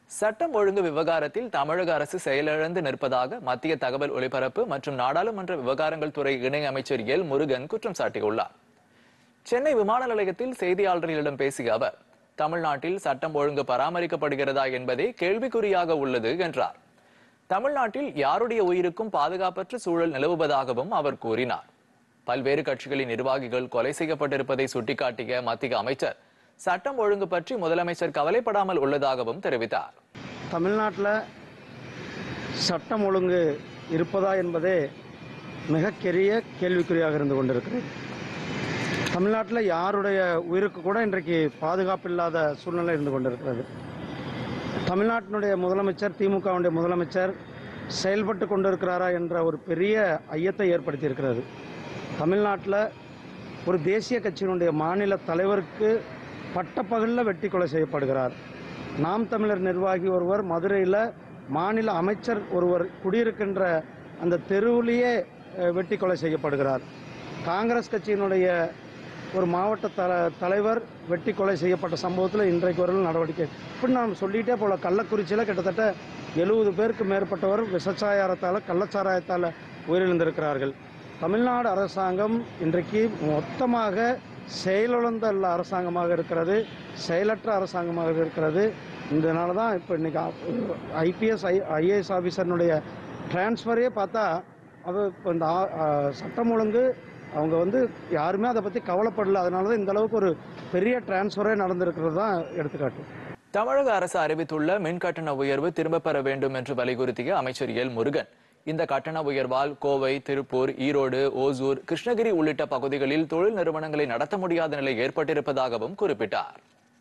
சட்டம் ஒழுங்கு விவகாரத்தில் தமிழக அரசு செயலிழந்து நிற்பதாக மத்திய தகவல் ஒலிபரப்பு மற்றும் நாடாளுமன்ற விவகாரங்கள் துறை இணை அமைச்சர் எல் முருகன் குற்றம் சாட்டியுள்ளார் சென்னை விமான நிலையத்தில் செய்தியாளர்களிடம் பேசிய அவர் தமிழ்நாட்டில் சட்டம் ஒழுங்கு பராமரிக்கப்படுகிறதா என்பதே கேள்விக்குறியாக உள்ளது என்றார் தமிழ்நாட்டில் யாருடைய உயிருக்கும் பாதுகாப்பற்ற சூழல் நிலவுவதாகவும் அவர் கூறினார் பல்வேறு கட்சிகளின் நிர்வாகிகள் கொலை செய்யப்பட்டிருப்பதை சுட்டிக்காட்டிய மத்திய அமைச்சர் சட்டம் ஒழுங்கு பற்றி முதலமைச்சர் கவலைப்படாமல் உள்ளதாகவும் தெரிவித்தார் தமிழ்நாட்டில் சட்டம் ஒழுங்கு இருப்பதா என்பதே மிகப்பெரிய கேள்விக்குறியாக இருந்து கொண்டிருக்கிறது தமிழ்நாட்டில் யாருடைய உயிருக்கு கூட இன்றைக்கு பாதுகாப்பு இல்லாத சூழ்நிலை இருந்து கொண்டிருக்கிறது தமிழ்நாட்டினுடைய முதலமைச்சர் திமுகவுடைய முதலமைச்சர் செயல்பட்டு கொண்டிருக்கிறாரா என்ற ஒரு பெரிய ஐயத்தை ஏற்படுத்தியிருக்கிறது தமிழ்நாட்டில் ஒரு தேசிய கட்சியினுடைய மாநில தலைவருக்கு பட்டப்பகலில் வெட்டி கொலை செய்யப்படுகிறார் நாம் தமிழர் நிர்வாகி ஒருவர் மதுரையில் மாநில அமைச்சர் ஒருவர் குடியிருக்கின்ற அந்த தெருவிலேயே அஹ், வெட்டி கொலை செய்யப்படுகிறார் காங்கிரஸ் கட்சியினுடைய ஒரு மாவட்ட தல தலைவர் வெட்டி கொலை செய்யப்பட்ட சம்பவத்தில் இன்றைக்கு வரையில் நடவடிக்கை இப்படி நாம் சொல்லிகிட்டே போல கள்ளக்குறிச்சியில் கிட்டத்தட்ட எழுபது பேருக்கு மேற்பட்டவர் விசச்சாயாரத்தால் கள்ளச்சாராயத்தால் உயிரிழந்திருக்கிறார்கள் தமிழ்நாடு அரசாங்கம் இன்றைக்கு மொத்தமாக செயலிழந்த அரசாங்கமாக இருக்கிறது செயலற்ற அரசாங்கமாக இருக்கிறது இதனால தான் இப்போ இன்னைக்கு ஐபிஎஸ் ஐ ஐஏஎஸ் ஆஃபீஸர்னுடைய டிரான்ஸ்ஃபரே பார்த்தா அது இப்போ இந்த ஆ- ஆ, சட்டம் ஒழுங்கு அவங்க வந்து யாருமே அதை பற்றி கவலைப்படல அதனால தான் இந்த அளவுக்கு ஒரு பெரிய டிரான்ஸ்ஃபரே நடந்திருக்கிறது தான் எடுத்துக்காட்டு தமிழக அரசு அறிவித்துள்ள மின் கட்டண உயர்வு திரும்பப் பெற வேண்டும் என்று வலியுறுத்திய அமைச்சர் எல் முருகன் இந்த கட்டண உயர்வால் கோவை திருப்பூர் ஈரோடு ஓசூர் கிருஷ்ணகிரி உள்ளிட்ட பகுதிகளில் தொழில் நிறுவனங்களை நடத்த முடியாத நிலை ஏற்பட்டிருப்பதாகவும் குறிப்பிட்டார்